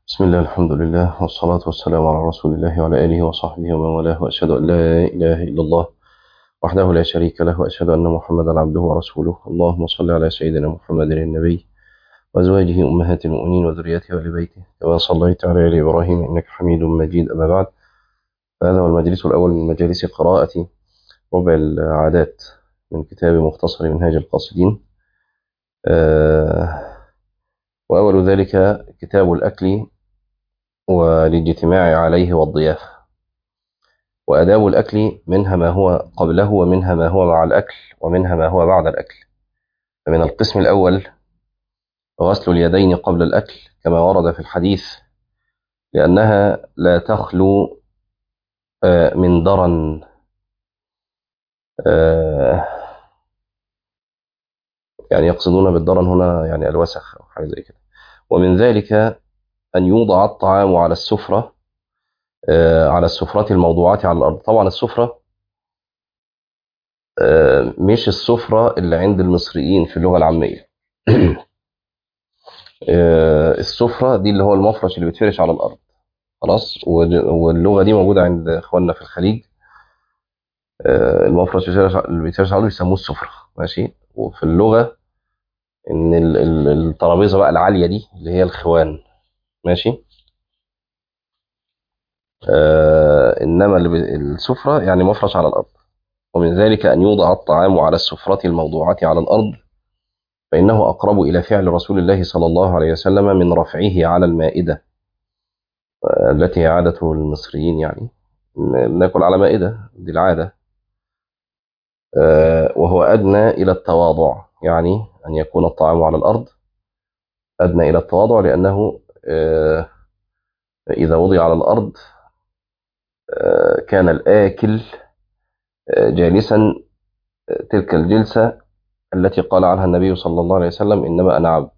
بسم الله الحمد لله والصلاة والسلام على رسول الله وعلى آله وصحبه ومن والاه وأشهد أن لا إله إلا الله وحده لا شريك له وأشهد أن محمدا عبده ورسوله اللهم صل على سيدنا محمد النبي وأزواجه أمهات المؤمنين وذريته وآل بيته كما صليت على آل إبراهيم إنك حميد مجيد أما بعد فهذا هو المجلس الأول من مجالس قراءة ربع العادات من كتاب مختصر منهاج القاصدين آه وأول ذلك كتاب الأكل والاجتماع عليه والضيافة وآداب الأكل منها ما هو قبله ومنها ما هو مع الأكل ومنها ما هو بعد الأكل فمن القسم الأول غسل اليدين قبل الأكل كما ورد في الحديث لأنها لا تخلو من درن يعني يقصدون بالدرن هنا يعني الوسخ أو حاجة زي كده ومن ذلك أن يوضع الطعام على السفرة على السفرات الموضوعات على الأرض طبعا السفرة مش السفرة اللي عند المصريين في اللغة العامية السفرة دي اللي هو المفرش اللي بيتفرش على الأرض خلاص واللغة دي موجودة عند إخواننا في الخليج المفرش اللي بيتفرش على الأرض بيسموه السفرة ماشي وفي اللغة إن الترابيزة بقى العالية دي اللي هي الخوان ماشي آه إنما اللي السفرة يعني مفرش على الأرض ومن ذلك أن يوضع الطعام على السفرة الموضوعة على الأرض فإنه أقرب إلى فعل رسول الله صلى الله عليه وسلم من رفعه على المائدة آه التي هي عادة المصريين يعني ناكل على مائدة دي العادة آه وهو أدنى إلى التواضع يعني أن يكون الطعام على الأرض أدنى إلى التواضع لأنه إذا وضع على الأرض كان الآكل جالسا تلك الجلسة التي قال عنها النبي صلى الله عليه وسلم إنما أنا عبد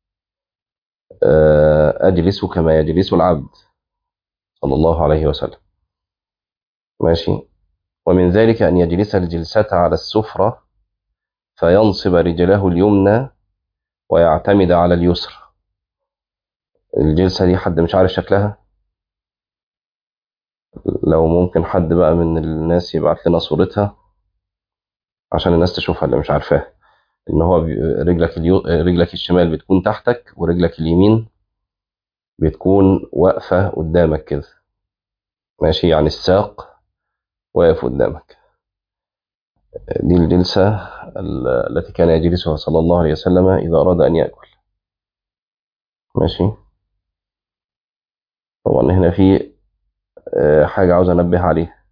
أجلس كما يجلس العبد صلى الله عليه وسلم ماشي ومن ذلك أن يجلس الجلسة على السفرة فينصب رجله اليمنى ويعتمد على اليسرى الجلسة دي حد مش عارف شكلها لو ممكن حد بقى من الناس يبعت لنا صورتها عشان الناس تشوفها اللي مش عارفاها ان هو رجلك اليو... رجلك الشمال بتكون تحتك ورجلك اليمين بتكون واقفة قدامك كده ماشي يعني الساق واقف قدامك دي الجلسة التي كان يجلسها صلى الله عليه وسلم إذا أراد أن يأكل ماشي طبعا هنا في حاجة عاوز أنبه عليها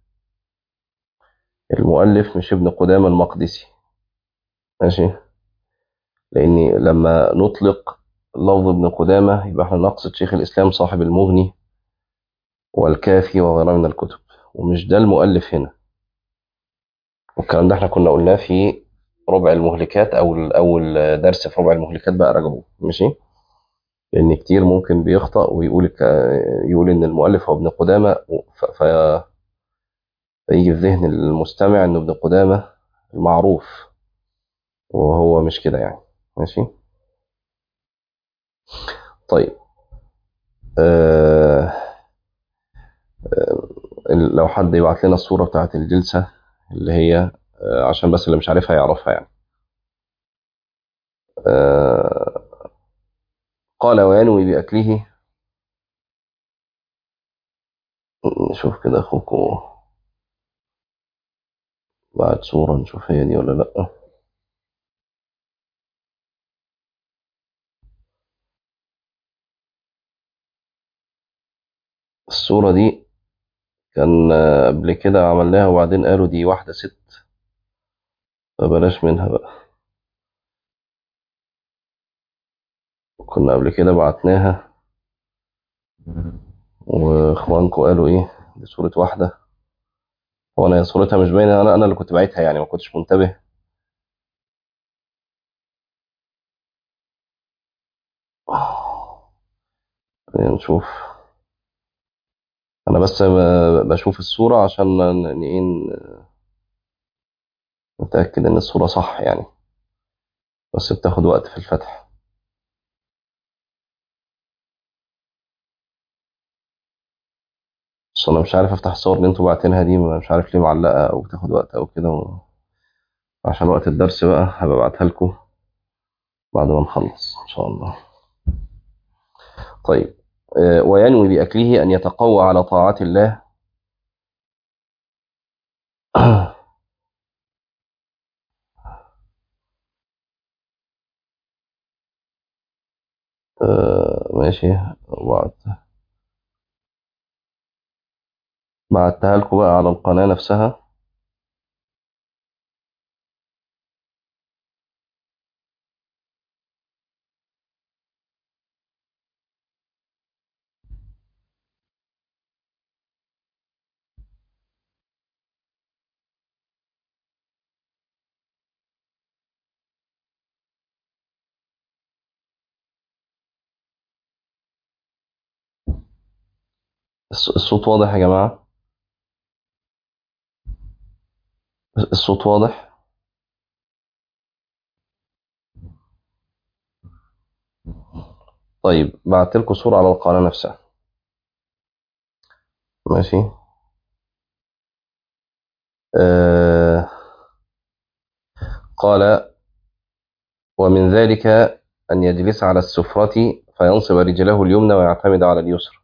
المؤلف مش ابن قدامة المقدسي ماشي لأن لما نطلق لفظ ابن قدامة يبقى احنا نقصد شيخ الإسلام صاحب المغني والكافي وغيرها من الكتب ومش ده المؤلف هنا والكلام ده احنا كنا قلناه في ربع المهلكات أو أول درس في ربع المهلكات بقى راجعوه ماشي لأن كتير ممكن بيخطأ ويقول يقول إن المؤلف هو ابن قدامة ف... فيجي في ذهن المستمع إنه ابن قدامة المعروف وهو مش كده يعني ماشي طيب آه... آه... لو حد يبعت لنا الصورة بتاعت الجلسة اللي هي آه... عشان بس اللي مش عارفها يعرفها يعني آه... قال وينوي بأكله نشوف كده أخوكم بعد صورة نشوف هي دي ولا لأ الصورة دي كان قبل كده عملناها وبعدين قالوا دي واحدة ست فبلاش منها بقى كنا قبل كده بعتناها واخوانكم قالوا ايه دي صورة واحدة وانا صورتها مش باينة انا انا اللي كنت باعتها يعني ما كنتش منتبه نشوف انا بس بشوف الصورة عشان ايه نتأكد ان الصورة صح يعني بس بتاخد وقت في الفتح بس انا مش عارف افتح الصور اللي انتوا باعتينها دي مش عارف ليه معلقه او بتاخد وقت او كده و... عشان وقت الدرس بقى هبقى ابعتها لكم بعد ما نخلص ان شاء الله طيب آه، وينوي باكله ان يتقوى على طاعه الله آه، ماشي وبعد بعتها لكم بقى على القناة نفسها الص- الصوت واضح يا جماعة الصوت واضح طيب بعت لكم صورة على القناة نفسها ماشي آه قال ومن ذلك أن يجلس على السفرة فينصب رجله اليمنى ويعتمد على اليسرى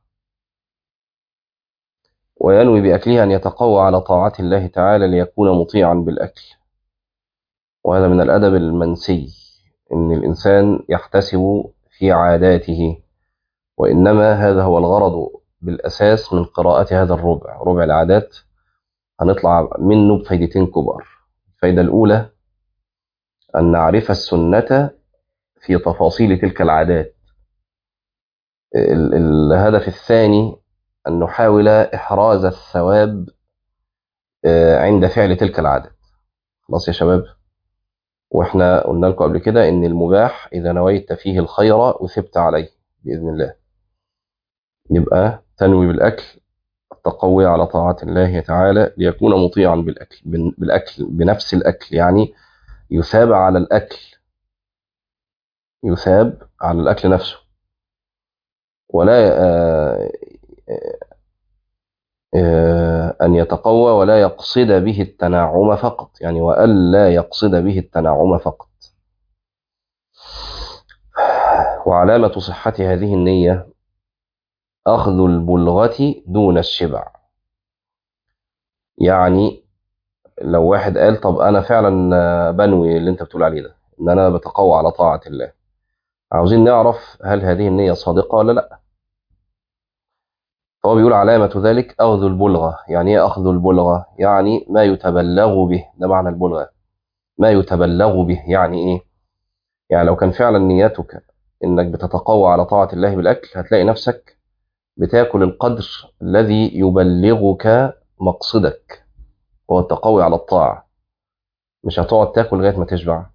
وينوي بأكله أن يتقوى على طاعة الله تعالى ليكون مطيعا بالأكل وهذا من الأدب المنسي إن الإنسان يحتسب في عاداته وإنما هذا هو الغرض بالأساس من قراءة هذا الربع ربع العادات هنطلع منه بفايدتين كبار الفايدة الأولى أن نعرف السنة في تفاصيل تلك العادات ال- الهدف الثاني أن نحاول إحراز الثواب آه، عند فعل تلك العادات خلاص يا شباب واحنا قلنا لكم قبل كده ان المباح اذا نويت فيه الخير اثبت عليه باذن الله يبقى تنوي بالاكل التقوي على طاعه الله تعالى ليكون مطيعا بالاكل بن- بالاكل بنفس الاكل يعني يثاب على الاكل يثاب على الاكل نفسه ولا آه، آه، أن يتقوى ولا يقصد به التنعم فقط يعني وألا يقصد به التنعم فقط وعلامة صحة هذه النية أخذ البلغة دون الشبع يعني لو واحد قال طب أنا فعلا آه، بنوي اللي أنت بتقول عليه ده إن أنا بتقوى على طاعة الله عاوزين نعرف هل هذه النية صادقة ولا لأ فهو بيقول علامة ذلك أخذ البلغة يعني إيه أخذ البلغة يعني ما يتبلغ به ده معنى البلغة ما يتبلغ به يعني إيه يعني لو كان فعلا نيتك إنك بتتقوى على طاعة الله بالأكل هتلاقي نفسك بتاكل القدر الذي يبلغك مقصدك هو التقوي على الطاعة مش هتقعد تاكل لغاية ما تشبع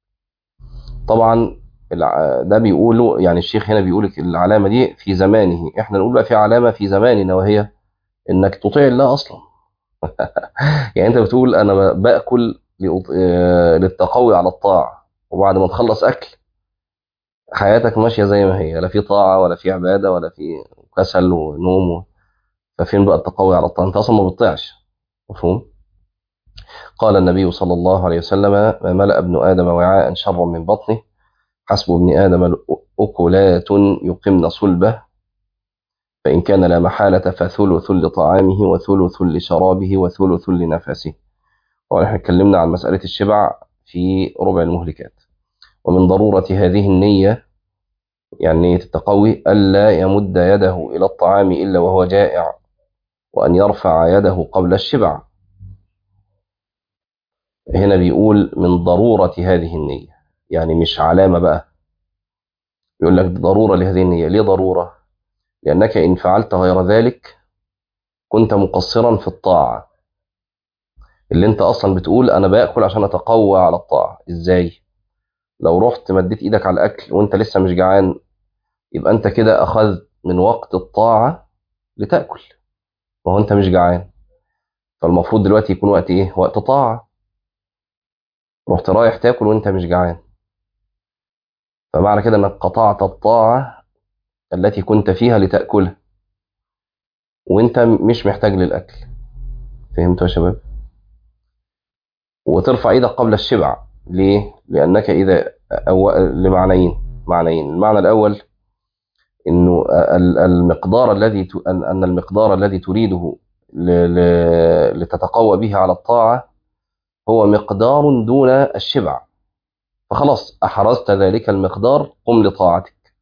طبعا الع- ده بيقولوا يعني الشيخ هنا بيقول العلامة دي في زمانه احنا نقول بقى في علامة في زماننا وهي انك تطيع الله اصلا يعني انت بتقول انا ب- باكل لأط- آه، للتقوي على الطاعة وبعد ما تخلص اكل حياتك ماشية زي ما هي لا في طاعة ولا في عبادة ولا في كسل ونوم و... ففين بقى التقوي على الطاعة انت اصلا ما بتطيعش مفهوم قال النبي صلى الله عليه وسلم ما ملأ ابن آدم وعاء شرا من بطنه حسب ابن آدم أكلات يقمن صلبه فإن كان لا محالة فثلث لطعامه وثلث لشرابه وثلث لنفسه واحنا اتكلمنا عن مسألة الشبع في ربع المهلكات ومن ضرورة هذه النية يعني نية التقوي ألا يمد يده إلى الطعام إلا وهو جائع وأن يرفع يده قبل الشبع هنا بيقول من ضرورة هذه النية يعني مش علامة بقى يقول لك ضرورة لهذه النية ليه ضرورة لأنك إن فعلت غير ذلك كنت مقصرا في الطاعة اللي انت أصلا بتقول أنا باكل عشان أتقوى على الطاعة إزاي لو رحت مديت إيدك على الأكل وانت لسه مش جعان يبقى انت كده أخذت من وقت الطاعة لتأكل وهو انت مش جعان فالمفروض دلوقتي يكون وقت ايه وقت طاعة رحت رايح تاكل وانت مش جعان فمعنى كده انك قطعت الطاعة التي كنت فيها لتأكلها وانت مش محتاج للاكل فهمتوا يا شباب وترفع ايدك قبل الشبع ليه لانك اذا أو لمعنيين معنيين المعنى الاول انه ال- المقدار الذي ت- ان أن المقدار الذي تريده ل- ل- لتتقوى به على الطاعه هو مقدار دون الشبع فخلاص احرزت ذلك المقدار قم لطاعتك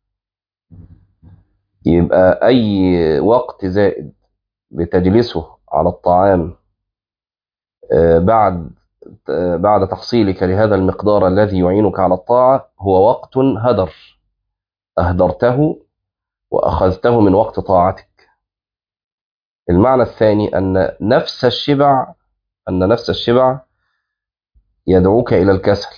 يبقى اي وقت زائد بتجلسه على الطعام آه، بعد آه، بعد تحصيلك لهذا المقدار الذي يعينك على الطاعة هو وقت هدر أهدرته وأخذته من وقت طاعتك المعنى الثاني أن نفس الشبع أن نفس الشبع يدعوك إلى الكسل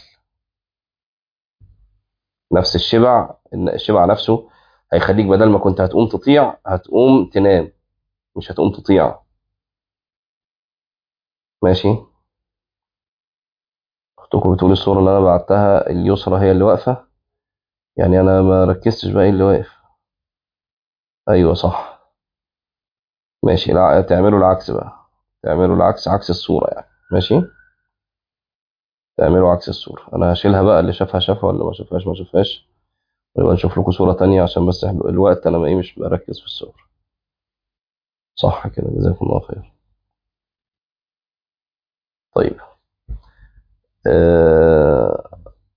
نفس الشبع إن الشبع نفسه هيخليك بدل ما كنت هتقوم تطيع هتقوم تنام مش هتقوم تطيع ماشي اختكم بتقول الصورة اللي انا بعتها اليسرى هي اللي واقفة يعني انا ما ركزتش بقى ايه اللي واقف ايوه صح ماشي لا تعملوا العكس بقى تعملوا العكس عكس الصورة يعني ماشي تعملوا عكس الصورة انا هشيلها بقى اللي شافها شافها واللي ما شافهاش ما شافهاش ونبقى نشوف لكم صورة تانية عشان بس إحنا- الوقت انا ما ايه مش بركز في الصور صح كده جزاكم الله خير طيب آه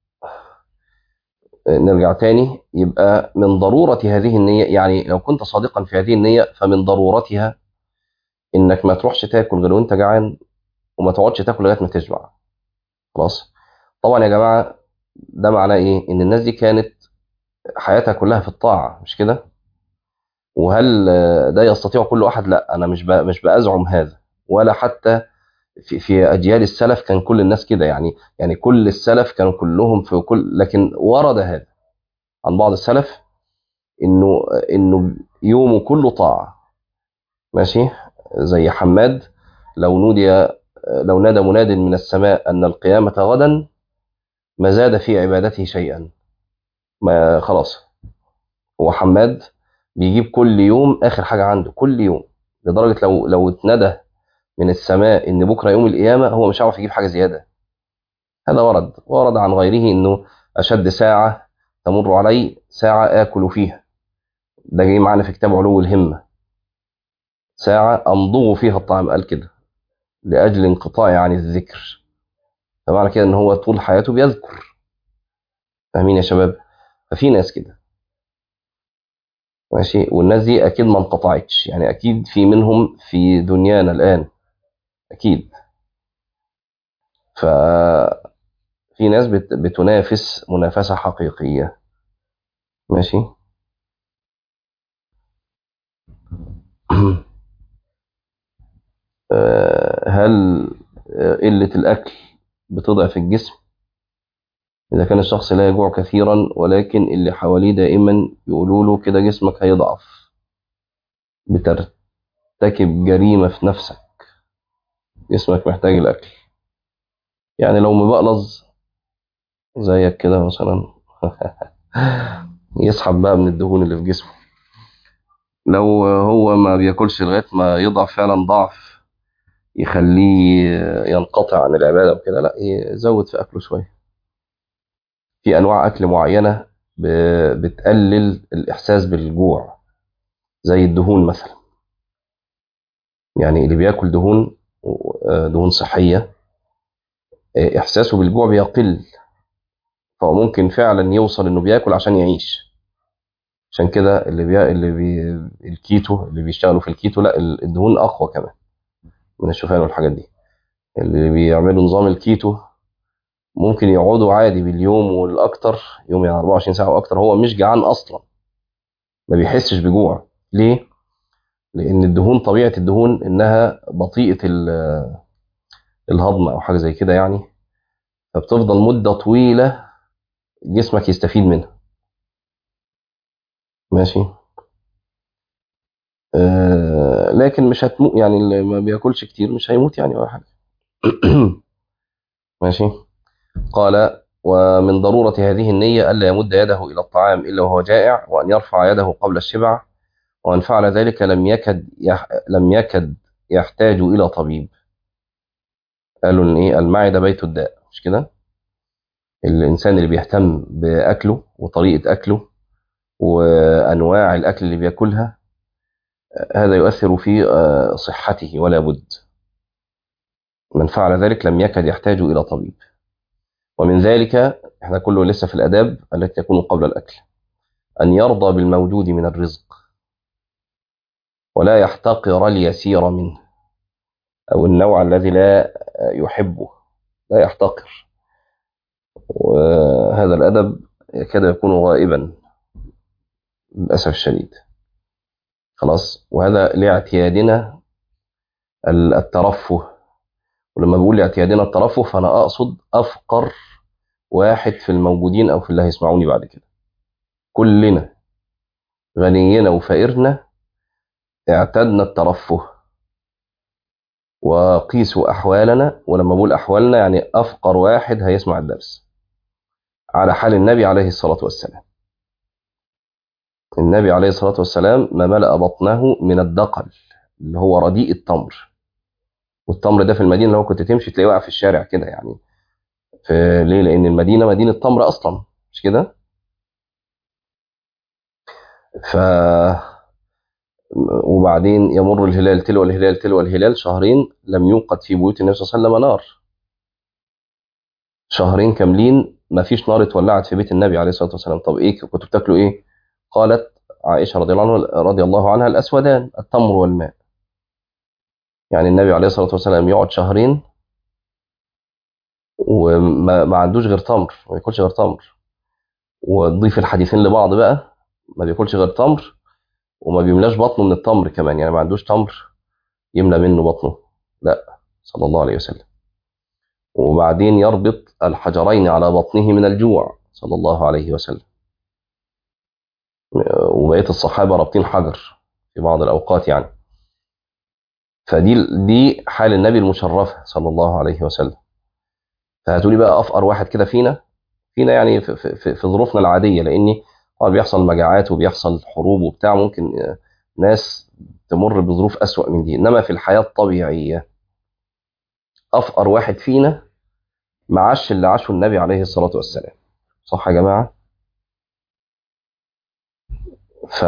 نرجع تاني يبقى من ضرورة هذه النية يعني لو كنت صادقا في هذه النية فمن ضرورتها انك ما تروحش تاكل غير وانت جعان وما تقعدش تاكل لغايه ما تشبع خلاص طبعا يا جماعه ده معناه ايه ان الناس دي كانت حياتها كلها في الطاعه مش كده وهل آه، ده يستطيع كل احد لا انا مش ب- مش بازعم هذا ولا حتى في في اجيال السلف كان كل الناس كده يعني يعني كل السلف كانوا كلهم في كل لكن ورد هذا عن بعض السلف انه انه يومه كله طاعه ماشي زي حماد لو نودي لو نادى مناد من السماء ان القيامه غدا ما زاد في عبادته شيئا ما خلاص هو حماد بيجيب كل يوم اخر حاجه عنده كل يوم لدرجه لو لو اتندى من السماء ان بكره يوم القيامه هو مش هيعرف يجيب حاجه زياده هذا ورد ورد عن غيره انه اشد ساعه تمر علي ساعه اكل فيها ده جاي معانا في كتاب علو الهمه ساعه امضغ فيها الطعام قال كده لاجل انقطاعي عن الذكر فمعنى كده ان هو طول حياته بيذكر فاهمين يا شباب ففي ناس كده ماشي والناس دي اكيد ما انقطعتش يعني اكيد في منهم في دنيانا الان اكيد ف في ناس بت... بتنافس منافسة حقيقية ماشي آه، هل آه، قلة الأكل بتضعف الجسم إذا كان الشخص لا يجوع كثيرا ولكن اللي حواليه دائما يقولوا له كده جسمك هيضعف بترتكب جريمة في نفسك جسمك محتاج الأكل يعني لو مبقلظ زيك كده مثلا يسحب بقى من الدهون اللي في جسمه لو هو ما بياكلش لغاية ما يضعف فعلا ضعف يخليه ينقطع عن العبادة وكده لا يزود في أكله شوية في أنواع أكل معينة ب- بتقلل الإحساس بالجوع زي الدهون مثلا يعني اللي بياكل دهون آه، دهون صحية آه، إحساسه بالجوع بيقل فهو ممكن فعلا يوصل إنه بياكل عشان يعيش عشان كده اللي بي... اللي بي... الكيتو اللي بيشتغلوا في الكيتو لا ال- الدهون أقوى كمان من الشوفان والحاجات دي اللي بيعملوا نظام الكيتو ممكن يقعدوا عادي باليوم والاكتر يوم يعني 24 ساعه واكتر هو مش جعان اصلا ما بيحسش بجوع ليه لان الدهون طبيعه الدهون انها بطيئه ال- الهضم او حاجه زي كده يعني فبتفضل مده طويله جسمك يستفيد منها ماشي آه لكن مش هتموت يعني اللي ما بياكلش كتير مش هيموت يعني ولا حاجه ماشي قال ومن ضرورة هذه النية ألا يمد يده إلى الطعام إلا وهو جائع وأن يرفع يده قبل الشبع ومن فعل ذلك لم يكد يح... لم يكد يحتاج إلى طبيب قالوا إن إيه المعدة بيت الداء مش كده الإنسان اللي بيهتم بأكله وطريقة أكله وأنواع الأكل اللي بياكلها هذا يؤثر في صحته ولا بد من فعل ذلك لم يكد يحتاج إلى طبيب ومن ذلك احنا كله لسه في الأداب التي تكون قبل الأكل أن يرضى بالموجود من الرزق ولا يحتقر اليسير منه أو النوع الذي لا يحبه لا يحتقر وهذا الأدب يكاد يكون غائبا للأسف الشديد خلاص وهذا لاعتيادنا الترفه ولما بقول لاعتيادنا الترفه فأنا أقصد أفقر واحد في الموجودين أو في اللي هيسمعوني بعد كده كلنا غنينا وفقرنا اعتدنا الترفه وقيسوا أحوالنا ولما بقول أحوالنا يعني أفقر واحد هيسمع الدرس على حال النبي عليه الصلاة والسلام النبي عليه الصلاة والسلام ما ملأ بطنه من الدقل اللي هو رديء التمر والتمر ده في المدينة لو كنت تمشي تلاقيه واقع في الشارع كده يعني في ليه لأن المدينة مدينة تمر أصلا مش كده ف وبعدين يمر الهلال تلو الهلال تلو الهلال شهرين لم يوقد في بيوت النبي صلى الله عليه وسلم نار شهرين كاملين ما فيش نار اتولعت في بيت النبي عليه الصلاة والسلام طب ايه كنتوا بتاكلوا ايه قالت عائشة رضي الله عنها رضي الله عنها الأسودان التمر والماء يعني النبي عليه الصلاة والسلام يقعد شهرين وما ما عندوش غير تمر ما بياكلش غير تمر وتضيف الحديثين لبعض بقى ما بياكلش غير تمر وما بيملاش بطنه من التمر كمان يعني ما عندوش تمر يملى منه بطنه لا صلى الله عليه وسلم وبعدين يربط الحجرين على بطنه من الجوع صلى الله عليه وسلم وبقيه الصحابه رابطين حجر في بعض الاوقات يعني فدي دي حال النبي المشرفه صلى الله عليه وسلم فهتقولي بقى افقر واحد كده فينا فينا يعني في, في, في, في ظروفنا العاديه لاني طبعا بيحصل مجاعات وبيحصل حروب وبتاع ممكن ناس تمر بظروف أسوأ من دي إنما في الحياة الطبيعية أفقر واحد فينا ما عاش اللي عاشه النبي عليه الصلاة والسلام صح يا جماعة ف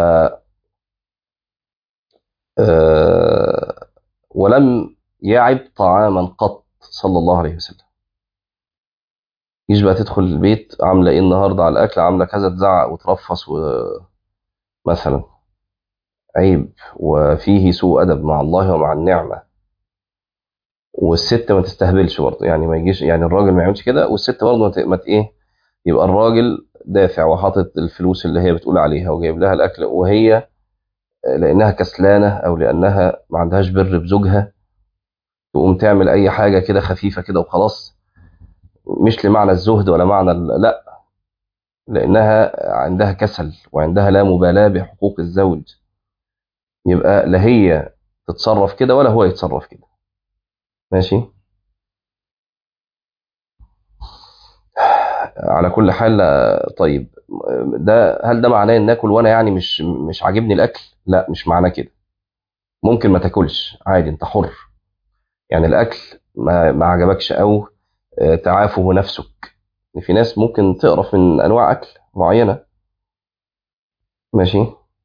أه ولم يعب طعاما قط صلى الله عليه وسلم يجي بقى تدخل البيت عامله ايه النهارده على الاكل عامله كذا تزعق وترفص و مثلا عيب وفيه سوء ادب مع الله ومع النعمه والست ما تستهبلش برضه يعني ما يجيش يعني الراجل ما يعملش كده والست برضه ما ايه يبقى الراجل دافع وحاطط الفلوس اللي هي بتقول عليها وجايب لها الاكل وهي لانها كسلانه او لانها ما عندهاش بر بزوجها تقوم تعمل اي حاجه كده خفيفه كده وخلاص مش لمعنى الزهد ولا معنى لا لانها عندها كسل وعندها لا مبالاه بحقوق الزوج يبقى لا هي تتصرف كده ولا هو يتصرف كده ماشي على كل حال طيب ده هل ده معناه ان اكل وانا يعني مش مش عاجبني الاكل لا مش معناه كده ممكن ما تاكلش عادي انت حر يعني الاكل ما, ما عجبكش او تعافه نفسك في ناس ممكن تقرف من انواع اكل معينه ماشي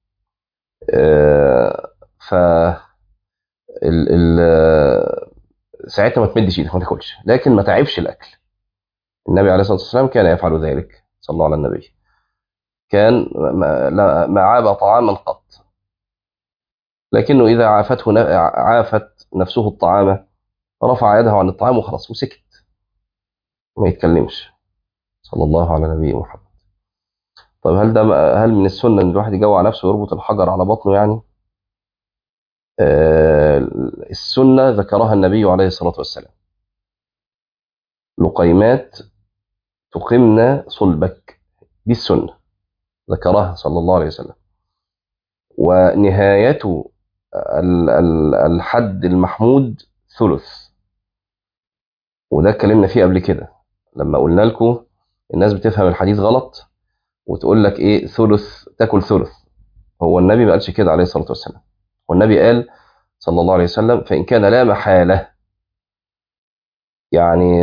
آه ف ال ال ساعتها ما تمدش ايدك ما تاكلش لكن ما تعبش الاكل النبي عليه الصلاه والسلام كان يفعل ذلك صلى الله على النبي كان ما, ما عاب طعاما قط لكنه اذا عافته عافت نفسه الطعام رفع يده عن الطعام وخلاص وسكت ما يتكلمش صلى الله على نبي محمد طب هل ده هل من السنة ان الواحد يجوع نفسه ويربط الحجر على بطنه يعني آه السنة ذكرها النبي عليه الصلاة والسلام لقيمات تقمن صلبك دي السنة ذكرها صلى الله عليه وسلم ونهاية الحد المحمود ثلث وده اتكلمنا فيه قبل كده لما قلنا لكم الناس بتفهم الحديث غلط وتقول لك ايه ثلث تاكل ثلث هو النبي ما قالش كده عليه الصلاة والسلام والنبي قال صلى الله عليه وسلم فإن كان لا محالة يعني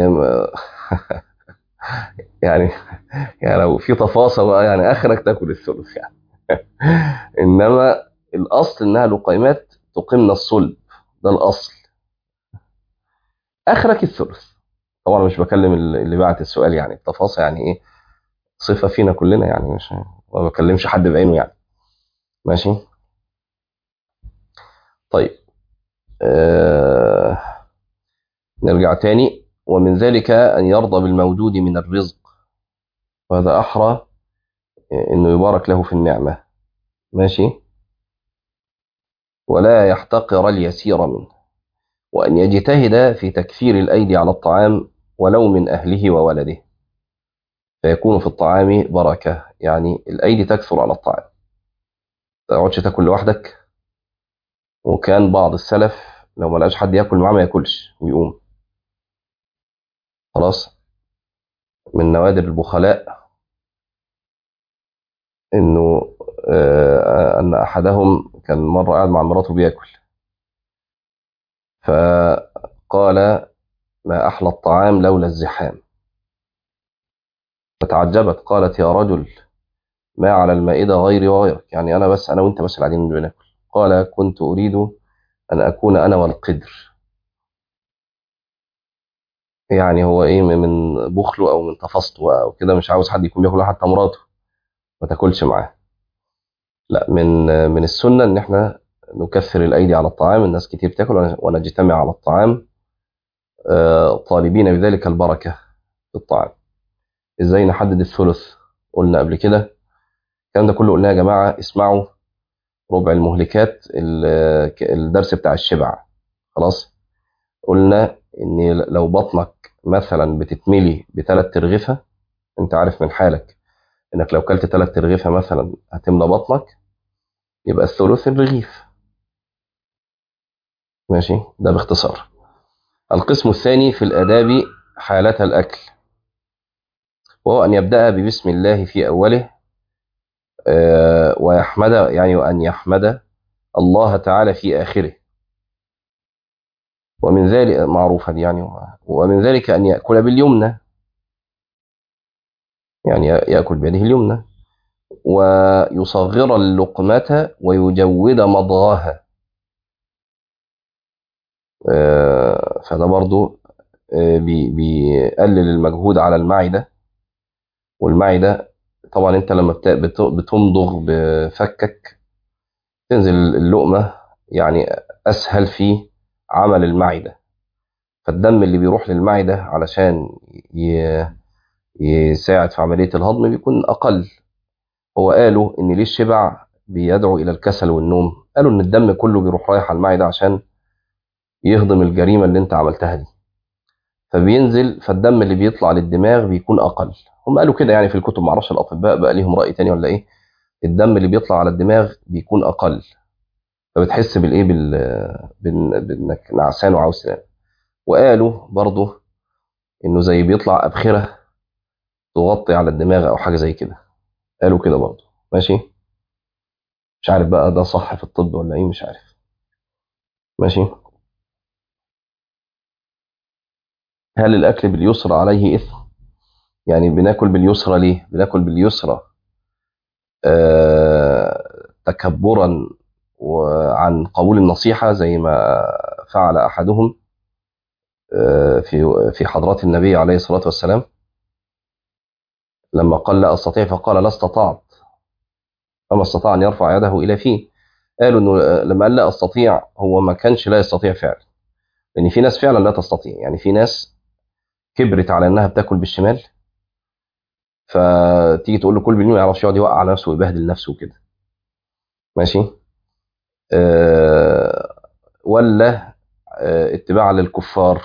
يعني يعني لو في تفاصيل بقى يعني اخرك تاكل الثلث يعني انما الاصل انها لقيمات تقمن الصلب ده الاصل اخرك الثلث طبعا مش بكلم اللي بعت السؤال يعني التفاصيل يعني ايه صفه فينا كلنا يعني مش ما بكلمش حد بعينه يعني ماشي طيب آه نرجع تاني ومن ذلك أن يرضى بالموجود من الرزق وهذا أحرى أنه يبارك له في النعمة ماشي ولا يحتقر اليسير منه وأن يجتهد في تكثير الأيدي على الطعام ولو من أهله وولده فيكون في الطعام بركة يعني الأيدي تكثر على الطعام تقعدش تاكل لوحدك وكان بعض السلف لو ما لقاش حد ياكل معاه ما ياكلش ويقوم خلاص من نوادر البخلاء انه آه ان احدهم كان مره قاعد مع مراته بياكل فقال ما احلى الطعام لولا الزحام فتعجبت قالت يا رجل ما على المائده غيري وغيرك يعني انا بس انا وانت بس اللي قاعدين بناكل قال كنت اريد ان اكون انا والقدر يعني هو ايه من بخله او من تفاسته او كده مش عاوز حد يكون بياكل حتى مراته ما تاكلش معاه لا من من السنه ان احنا نكثر الايدي على الطعام الناس كتير بتاكل ونجتمع على الطعام طالبين بذلك البركه في الطعام ازاي نحدد الثلث قلنا قبل كده الكلام ده كله قلنا يا جماعه اسمعوا ربع المهلكات الدرس بتاع الشبع خلاص قلنا ان لو بطنك مثلا بتتملي بثلاث ترغفه انت عارف من حالك انك لو كلت ثلاث ترغفه مثلا هتملى بطنك يبقى الثلث الرغيف ماشي ده باختصار القسم الثاني في الاداب حالة الاكل وهو ان يبدا ببسم الله في اوله ويحمد يعني وان يحمد الله تعالى في اخره ومن ذلك معروفا يعني ومن ذلك أن يأكل باليمنى يعني يأكل بيده اليمنى ويصغر اللقمة ويجود مضغها فده برضو بيقلل المجهود على المعدة والمعدة طبعا انت لما بتمضغ بفكك تنزل اللقمة يعني أسهل في عمل المعدة فالدم اللي بيروح للمعدة علشان يساعد في عملية الهضم بيكون أقل هو قالوا إن ليه الشبع بيدعو إلى الكسل والنوم قالوا إن الدم كله بيروح رايح على المعدة عشان يهضم الجريمة اللي أنت عملتها دي فبينزل فالدم اللي بيطلع للدماغ بيكون أقل هم قالوا كده يعني في الكتب معرفش الأطباء بقى ليهم رأي تاني ولا إيه الدم اللي بيطلع على الدماغ بيكون أقل فبتحس بالايه بال... بال... بانك نعسان وعاوز تنام وقالوا برضه انه زي بيطلع ابخره تغطي على الدماغ او حاجه زي كده قالوا كده برضه ماشي مش عارف بقى ده صح في الطب ولا ايه مش عارف ماشي هل الاكل باليسرى عليه اثم يعني بناكل باليسرى ليه بناكل باليسرى آه تكبرا وعن قبول النصيحة زي ما فعل أحدهم في في حضرات النبي عليه الصلاة والسلام لما قال لا أستطيع فقال لا استطعت فما استطاع أن يرفع يده إلى فيه قالوا إنه لما قال لا أستطيع هو ما كانش لا يستطيع فعلا لأن في ناس فعلا لا تستطيع يعني في ناس كبرت على إنها بتاكل بالشمال فتيجي تقول له كل باليمين ما يعرفش يقعد يوقع على نفسه ويبهدل نفسه وكده ماشي أه ولا أه اتباع للكفار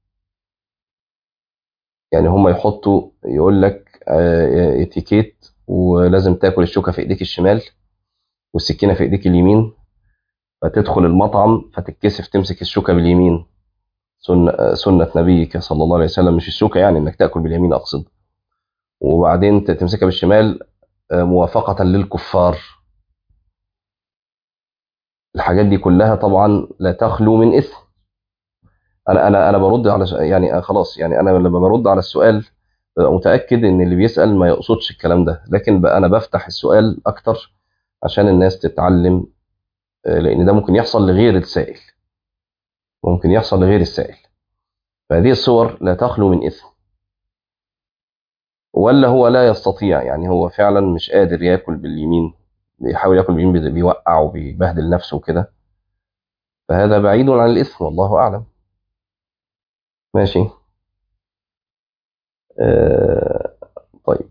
يعني هم يحطوا يقول لك أه اتيكيت ولازم تاكل الشوكه في ايديك الشمال والسكينه في ايديك اليمين فتدخل المطعم فتتكسف تمسك الشوكه باليمين سنة, سنة نبيك صلى الله عليه وسلم مش الشوكة يعني انك تأكل باليمين أقصد وبعدين تمسكها بالشمال موافقة للكفار الحاجات دي كلها طبعا لا تخلو من إثم أنا أنا أنا برد على ش- يعني خلاص يعني أنا لما برد على السؤال ببقى متأكد إن اللي بيسأل ما يقصدش الكلام ده لكن بقى أنا بفتح السؤال أكتر عشان الناس تتعلم آه، لأن ده ممكن يحصل لغير السائل ممكن يحصل لغير السائل فهذه الصور لا تخلو من إثم ولا هو لا يستطيع يعني هو فعلا مش قادر ياكل باليمين بيحاول ياكل باليمين بي- بيوقع وبيبهدل نفسه كده فهذا بعيد عن الإثم والله أعلم ماشي آه طيب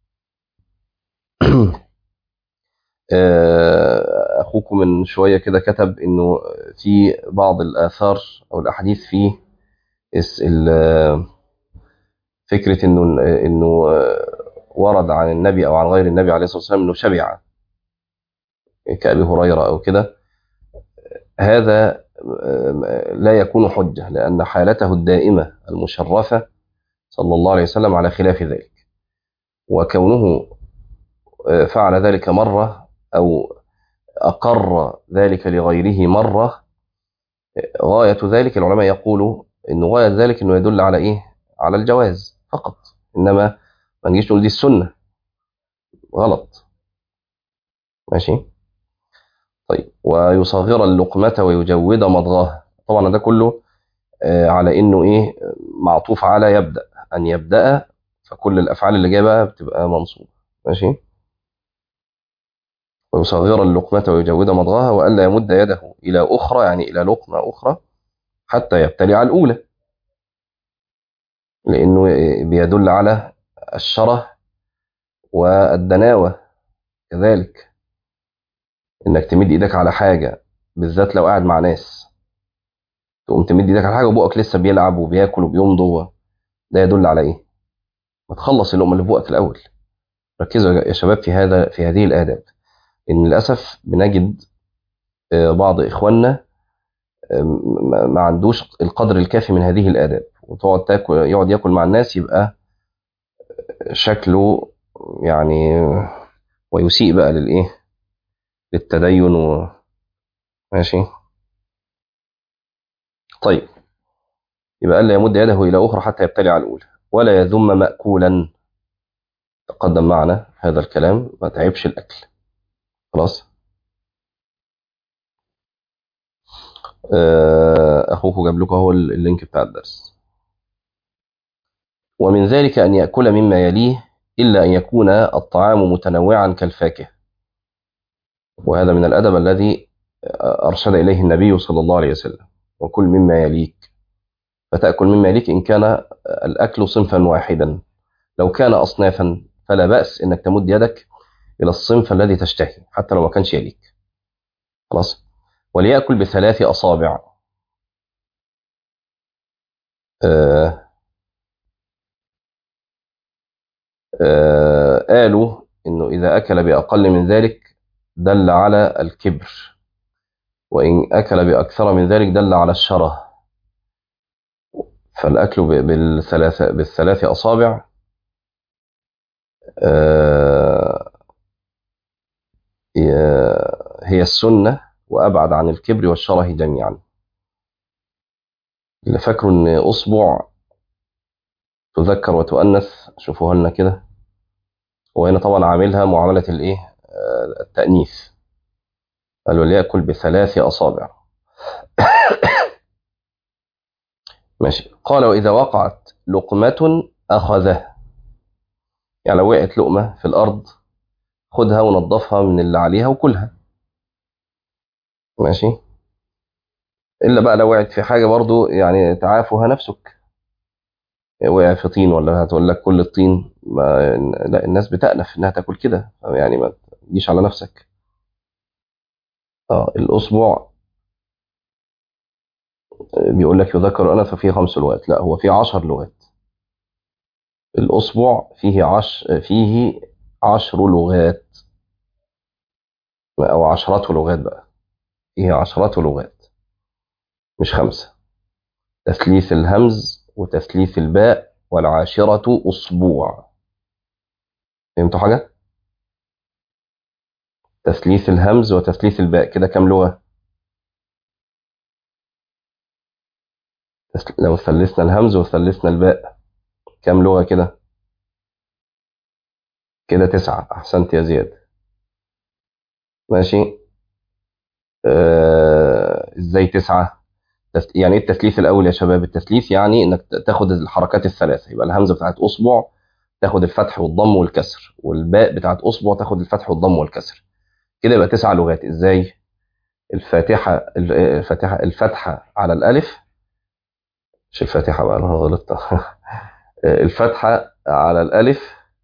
آه أخوكم من شوية كده كتب إنه في بعض الآثار أو الأحاديث فيه اس- ال- فكرة إنه إنه ورد عن النبي أو عن غير النبي عليه الصلاة والسلام إنه شبع كأبي هريرة أو كده هذا لا يكون حجة لأن حالته الدائمة المشرفة صلى الله عليه وسلم على خلاف ذلك وكونه فعل ذلك مرة أو أقر ذلك لغيره مرة غاية ذلك العلماء يقولوا إن غاية ذلك إنه يدل على إيه؟ على الجواز فقط إنما ما نجيش نقول دي السنة غلط ماشي طيب ويصغر اللقمة ويجود مضغاها طبعا ده كله آه، على إنه إيه معطوف على يبدأ أن يبدأ فكل الأفعال اللي جايه بقى بتبقى منصوبة ماشي ويصغر اللقمة ويجود مضغاها وألا يمد يده إلى أخرى يعني إلى لقمة أخرى حتى يبتلع الأولى لأنه بيدل على الشره والدناوة كذلك إنك تمد إيدك على حاجة بالذات لو قاعد مع ناس تقوم تمد إيدك على حاجة وبقك لسه بيلعب وبياكل وبيمضغ ده يدل على إيه؟ ما تخلص اللقمة اللي في بقك الأول ركزوا يا شباب في هذا في هذه الآداب إن للأسف بنجد آه، بعض إخواننا آه، ما ما عندوش القدر الكافي من هذه الآداب وتقعد تاكل يقعد ياكل مع الناس يبقى شكله يعني ويسيء بقى للإيه؟ للتدين و ماشي طيب يبقى ألا يمد يده إلى أخرى حتى يبتلع الأولى ولا يذم مأكولا تقدم معنا هذا الكلام ما تعبش الأكل خلاص آه، أخوك جاب لكم هو اللينك بتاع الدرس ومن ذلك أن يأكل مما يليه إلا أن يكون الطعام متنوعا كالفاكهة وهذا من الأدب الذي أرشد إليه النبي صلى الله عليه وسلم وكل مما يليك فتأكل مما يليك إن كان الأكل صنفا واحدا لو كان أصنافا فلا بأس إنك تمد يدك إلى الصنف الذي تشتهي حتى لو ما كانش يليك خلاص وليأكل بثلاث أصابع آه آه قالوا إنه إذا أكل بأقل من ذلك دل على الكبر وإن أكل بأكثر من ذلك دل على الشره فالأكل ب- بالثلاث بالثلاث أصابع آه، هي- هي السنة وأبعد عن الكبر والشره جميعا اللي فاكره إن أصبع تذكر وتؤنث شوفوها لنا كده وهنا طبعا عاملها معاملة الإيه آه، التأنيث قال وليأكل بثلاث أصابع ماشي قال وإذا وقعت لقمة أخذه يعني لو وقعت لقمة في الأرض خدها ونضفها من اللي عليها وكلها ماشي إلا بقى لو وقعت في حاجة برضو يعني تعافها نفسك وقع في طين ولا هتقول لك كل الطين ما لا الناس بتأنف إنها تاكل كده يعني ما تجيش على نفسك اه الأصبع بيقول لك يذكر أنث فيه خمس لغات لا هو فيه عشر لغات الأصبع فيه عش فيه عشر لغات أو عشرات لغات بقى فيه عشرات لغات مش خمسة تثليث الهمز وتثليث الباء والعاشرة أسبوع فهمتوا حاجة؟ تثليث الهمز وتثليث الباء كده كام لغة؟ لو ثلثنا الهمز وثلثنا الباء كام لغة كده كده تسعة أحسنت يا زياد ماشي آه، ازاي تسعة تس- يعني ايه التثليث الاول يا شباب التثليث يعني انك ت- تاخد الحركات الثلاثه يبقى الهمزه بتاعت اصبع تاخد الفتح والضم والكسر والباء بتاعت اصبع تاخد الفتح والضم والكسر كده يبقى تسع لغات ازاي الفاتحه ال- الفاتحه الفتحه على الالف مش الفاتحه بقى انا غلطت الفتحه على الالف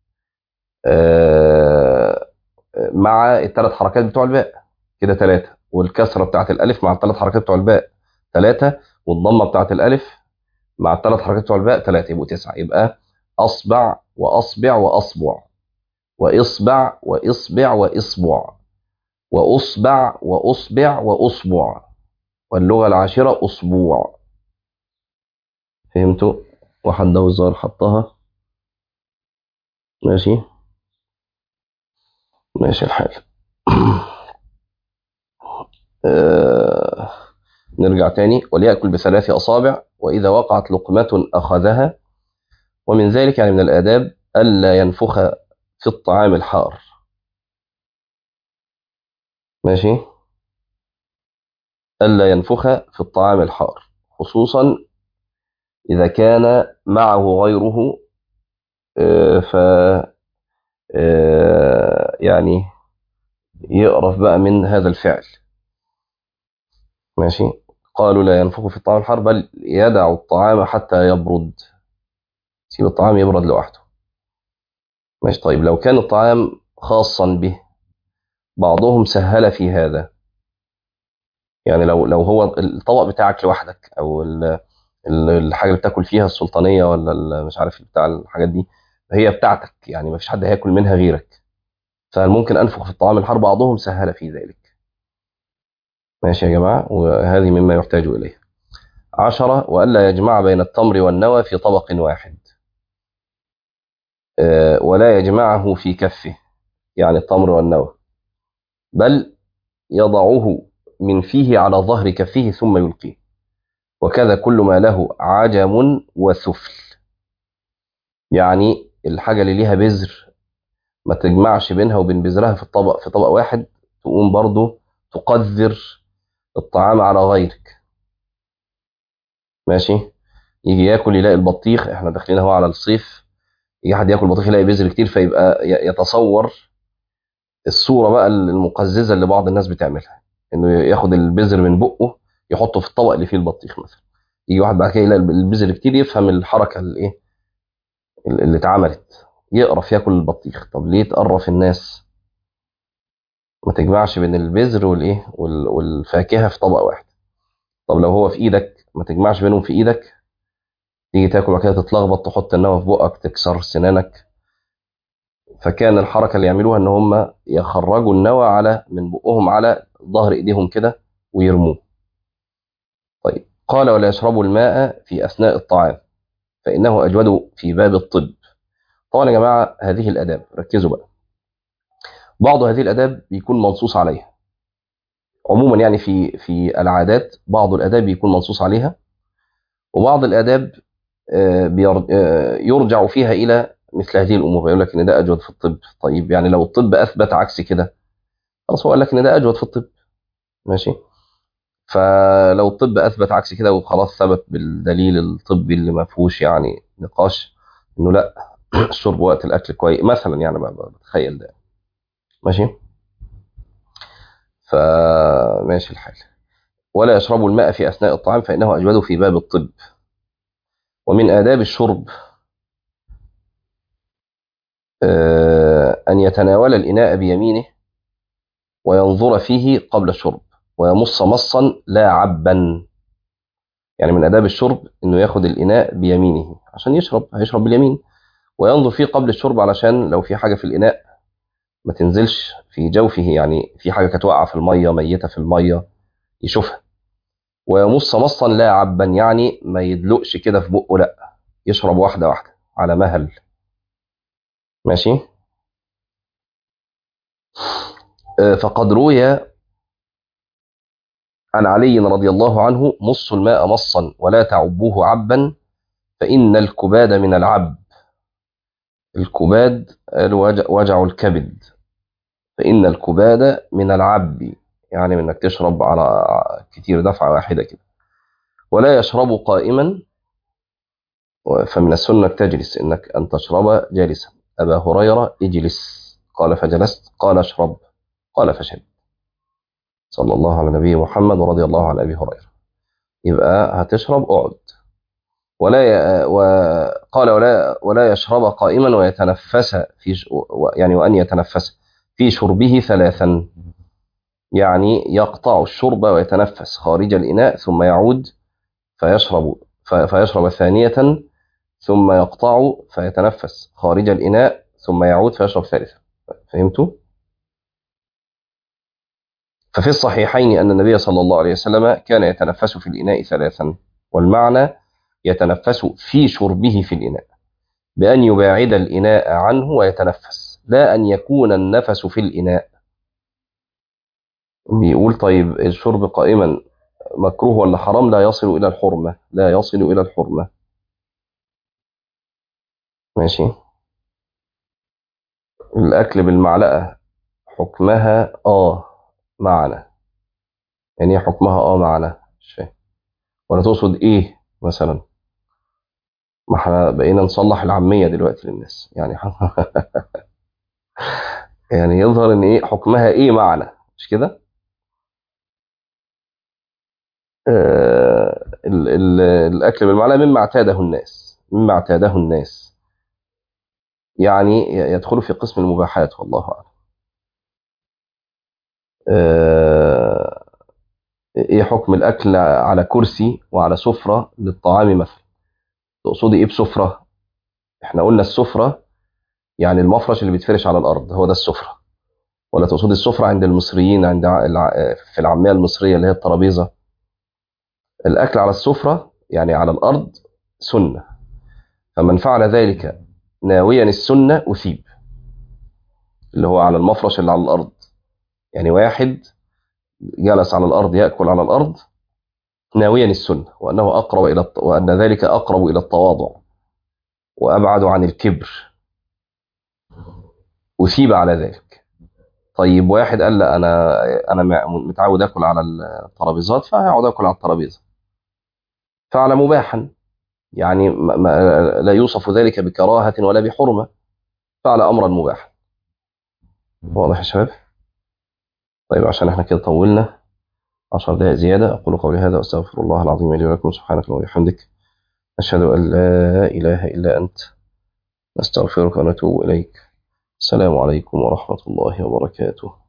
آه، مع الثلاث حركات بتوع الباء كده ثلاثه والكسره بتاعت الالف مع الثلاث حركات بتوع الباء ثلاثه والضمه بتاعت الالف مع الثلاث حركات بتوع الباء ثلاثه يبقوا تسعه يبقى اصبع واصبع واصبع واصبع واصبع واصبع واصبع واصبع واصبع واللغه العاشره اسبوع فهمتوا واحد ده والظاهر حطها ماشي ماشي الحال آه، نرجع تاني وليأكل بثلاث أصابع وإذا وقعت لقمة أخذها ومن ذلك يعني من الآداب ألا ينفخ في الطعام الحار ماشي ألا ينفخ في الطعام الحار خصوصا إذا كان معه غيره آه، ف آه، يعني يقرف بقى من هذا الفعل ماشي قالوا لا ينفخ في الطعام الحار بل يدع الطعام حتى يبرد سيب الطعام يبرد لوحده ماشي طيب لو كان الطعام خاصا به بعضهم سهل في هذا يعني لو لو هو الطبق بتاعك لوحدك او ال- ال- الحاجه اللي بتاكل فيها السلطانيه ولا ال- مش عارف بتاع الحاجات دي هي بتاعتك يعني ما فيش حد هياكل منها غيرك فهل ممكن انفخ في الطعام الحار بعضهم سهل في ذلك ماشي يا جماعه وهذه مما يحتاج اليه عشرة وألا يجمع بين التمر والنوى في طبق واحد آه، ولا يجمعه في كفه يعني التمر والنوى بل يضعه من فيه على ظهر كفه ثم يلقيه وكذا كل ما له عجم وسفل يعني الحاجة اللي ليها بذر ما تجمعش بينها وبين بذرها في الطبق في طبق واحد تقوم برضو تقذر الطعام على غيرك ماشي يجي ياكل يلاقي البطيخ احنا داخلين اهو على الصيف يجي حد ياكل بطيخ يلاقي بذر كتير فيبقى ي- يتصور الصورة بقى المقززة اللي بعض الناس بتعملها انه ياخد البذر من بقه يحطه في الطبق اللي فيه البطيخ مثلا يجي واحد بعد كده يلاقي البذر كتير يفهم الحركة الايه اللي اتعملت يقرف ياكل البطيخ طب ليه تقرف الناس ما تجمعش بين البذر والايه وال- والفاكهة في طبق واحد طب لو هو في ايدك ما تجمعش بينهم في ايدك تيجي تاكل وبعد كده تتلخبط تحط النوى في بقك تكسر سنانك فكان الحركة اللي يعملوها ان هم يخرجوا النوى على من بقهم على ظهر ايديهم كده ويرموه طيب قال ولا يشربوا الماء في اثناء الطعام فانه اجود في باب الطب طبعا يا جماعه هذه الاداب ركزوا بقى بعض هذه الاداب بيكون منصوص عليها عموما يعني في في العادات بعض الاداب بيكون منصوص عليها وبعض الاداب آه، بير- آه، يرجع فيها الى مثل هذه الامور يقول لك ان ده اجود في الطب طيب يعني لو الطب اثبت عكس كده خلاص هو قال لك ان ده اجود في الطب ماشي فلو الطب اثبت عكس كده وخلاص ثبت بالدليل الطبي اللي ما فيهوش يعني نقاش انه لا الشرب وقت الاكل كويس مثلا يعني ب- ب- بتخيل ده ماشي فماشي الحال ولا يشربوا الماء في اثناء الطعام فانه اجود في باب الطب ومن آداب الشرب آه، أن يتناول الإناء بيمينه وينظر فيه قبل الشرب ويمص مصا لا عبا يعني من آداب الشرب إنه ياخد الإناء بيمينه عشان يشرب هيشرب باليمين وينظر فيه قبل الشرب علشان لو في حاجة في الإناء ما تنزلش في جوفه يعني في حاجة كانت واقعة في المية ميتة في المية يشوفها ويمص مصا لا عبا يعني ما يدلقش كده في بقه لا يشرب واحدة واحدة على مهل ماشي آه، فقد روي عن علي رضي الله عنه مصوا الماء مصا ولا تعبوه عبا فإن الكباد من العب الكباد قالوا وجع, وجع الكبد فإن الكباد من العب يعني من انك تشرب على كتير دفعة واحدة كده ولا يشرب قائما فمن السنة انك تجلس انك ان تشرب جالسا ابا هريرة اجلس قال فجلست قال اشرب قال فشرب صلى الله على نبي محمد ورضي الله عن ابي هريرة يبقى هتشرب اقعد ولا ي... وقال ولا ولا يشرب قائما ويتنفس في ش... يعني وان يتنفس في شربه ثلاثا يعني يقطع الشرب ويتنفس خارج الإناء ثم يعود فيشرب فيشرب ثانية ثم يقطع فيتنفس خارج الإناء ثم يعود فيشرب ثالثا فهمتوا؟ ففي الصحيحين أن النبي صلى الله عليه وسلم كان يتنفس في الإناء ثلاثا والمعنى يتنفس في شربه في الإناء بأن يباعد الإناء عنه ويتنفس لا أن يكون النفس في الإناء بيقول طيب الشرب قائما مكروه ولا حرام لا يصل إلى الحرمة لا يصل إلى الحرمة ماشي الأكل بالمعلقة حكمها آه معنا يعني ايه حكمها آه معنا مش فاهم ولا تقصد إيه مثلا ما احنا بقينا نصلح العامية دلوقتي للناس يعني يعني يظهر ان ايه حكمها ايه معنا مش كده آه ال ال الاكل بالمعلقه مما اعتاده الناس مما اعتاده الناس يعني يدخل في قسم المباحات والله اعلم آه ايه حكم الاكل على كرسي وعلى سفره للطعام مثلا تقصدي ايه بسفره احنا قلنا السفره يعني المفرش اللي بيتفرش على الارض هو ده السفره ولا تقصدي السفره عند المصريين عند في العاميه المصريه اللي هي الترابيزه الاكل على السفره يعني على الارض سنه فمن فعل ذلك ناويا السنه اثيب اللي هو على المفرش اللي على الارض يعني واحد جلس على الارض ياكل على الارض ناويا السنه وانه اقرب الى وان ذلك اقرب الى التواضع وابعد عن الكبر اثيب على ذلك طيب واحد قال لا انا انا متعود اكل على الترابيزات فهقعد اكل على الترابيزه فعل مباحا يعني ما لا يوصف ذلك بكراهه ولا بحرمه فعل امرا مباحا واضح يا شباب طيب عشان احنا كده طولنا 10 دقائق زياده اقول قولي هذا واستغفر الله العظيم لي ولكم سبحانك اللهم وبحمدك اشهد ان لا اله الا انت نستغفرك ونتوب اليك السلام عليكم ورحمه الله وبركاته